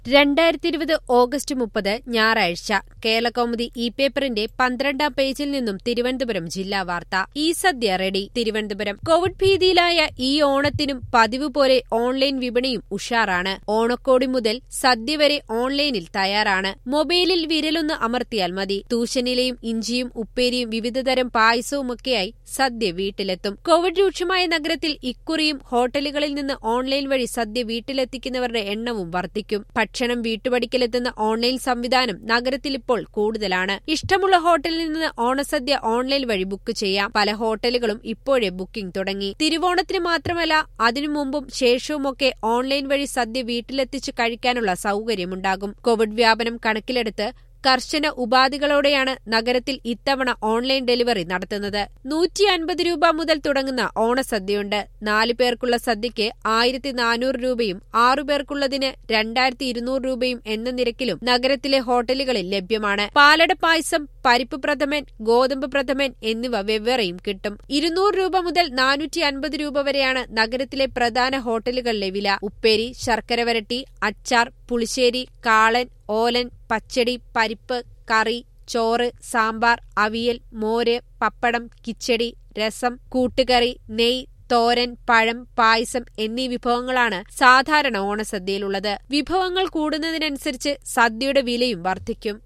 രണ്ടായിരത്തി ഇരുപത് ഓഗസ്റ്റ് മുപ്പത് ഞായറാഴ്ച കേരളകൗമുദി ഇ പേപ്പറിന്റെ പന്ത്രണ്ടാം പേജിൽ നിന്നും തിരുവനന്തപുരം ജില്ലാ വാർത്ത ഈ സദ്യ റെഡി തിരുവനന്തപുരം കോവിഡ് ഭീതിയിലായ ഈ ഓണത്തിനും പതിവ് പോലെ ഓൺലൈൻ വിപണിയും ഉഷാറാണ് ഓണക്കോടി മുതൽ സദ്യ വരെ ഓൺലൈനിൽ തയ്യാറാണ് മൊബൈലിൽ വിരലൊന്ന് അമർത്തിയാൽ മതി തൂശനിലയും ഇഞ്ചിയും ഉപ്പേരിയും വിവിധതരം പായസവുമൊക്കെയായി സദ്യ വീട്ടിലെത്തും കോവിഡ് രൂക്ഷമായ നഗരത്തിൽ ഇക്കുറിയും ഹോട്ടലുകളിൽ നിന്ന് ഓൺലൈൻ വഴി സദ്യ വീട്ടിലെത്തിക്കുന്നവരുടെ എണ്ണവും വർദ്ധിക്കും ഭക്ഷണം വീട്ടുപടിക്കലെത്തുന്ന ഓൺലൈൻ സംവിധാനം നഗരത്തിൽ ഇപ്പോൾ കൂടുതലാണ് ഇഷ്ടമുള്ള ഹോട്ടലിൽ നിന്ന് ഓണസദ്യ ഓൺലൈൻ വഴി ബുക്ക് ചെയ്യാം പല ഹോട്ടലുകളും ഇപ്പോഴേ ബുക്കിംഗ് തുടങ്ങി തിരുവോണത്തിന് മാത്രമല്ല അതിനു മുമ്പും ശേഷവുമൊക്കെ ഓൺലൈൻ വഴി സദ്യ വീട്ടിലെത്തിച്ച് കഴിക്കാനുള്ള സൗകര്യമുണ്ടാകും കോവിഡ് വ്യാപനം കണക്കിലെടുത്ത് കർശന ഉപാധികളോടെയാണ് നഗരത്തിൽ ഇത്തവണ ഓൺലൈൻ ഡെലിവറി നടത്തുന്നത് നൂറ്റി അൻപത് രൂപ മുതൽ തുടങ്ങുന്ന ഓണസദ്യയുണ്ട് നാലു പേർക്കുള്ള സദ്യയ്ക്ക് ആയിരത്തി നാനൂറ് രൂപയും ആറു പേർക്കുള്ളതിന് രണ്ടായിരത്തി ഇരുന്നൂറ് രൂപയും എന്ന നിരക്കിലും നഗരത്തിലെ ഹോട്ടലുകളിൽ ലഭ്യമാണ് പാലട പായസം പരിപ്പ് പ്രഥമൻ ഗോതമ്പ് പ്രഥമൻ എന്നിവ വെവ്വേറെയും കിട്ടും ഇരുന്നൂറ് രൂപ മുതൽ നാനൂറ്റി അൻപത് രൂപ വരെയാണ് നഗരത്തിലെ പ്രധാന ഹോട്ടലുകളിലെ വില ഉപ്പേരി ശർക്കര വരട്ടി അച്ചാർ പുളിശ്ശേരി കാളൻ ഓലൻ പച്ചടി പരിപ്പ് കറി ചോറ് സാമ്പാർ അവിയൽ മോര് പപ്പടം കിച്ചടി രസം കൂട്ടുകറി നെയ് തോരൻ പഴം പായസം എന്നീ വിഭവങ്ങളാണ് സാധാരണ ഓണസദ്യയിലുള്ളത് വിഭവങ്ങൾ കൂടുന്നതിനനുസരിച്ച് സദ്യയുടെ വിലയും വർദ്ധിക്കും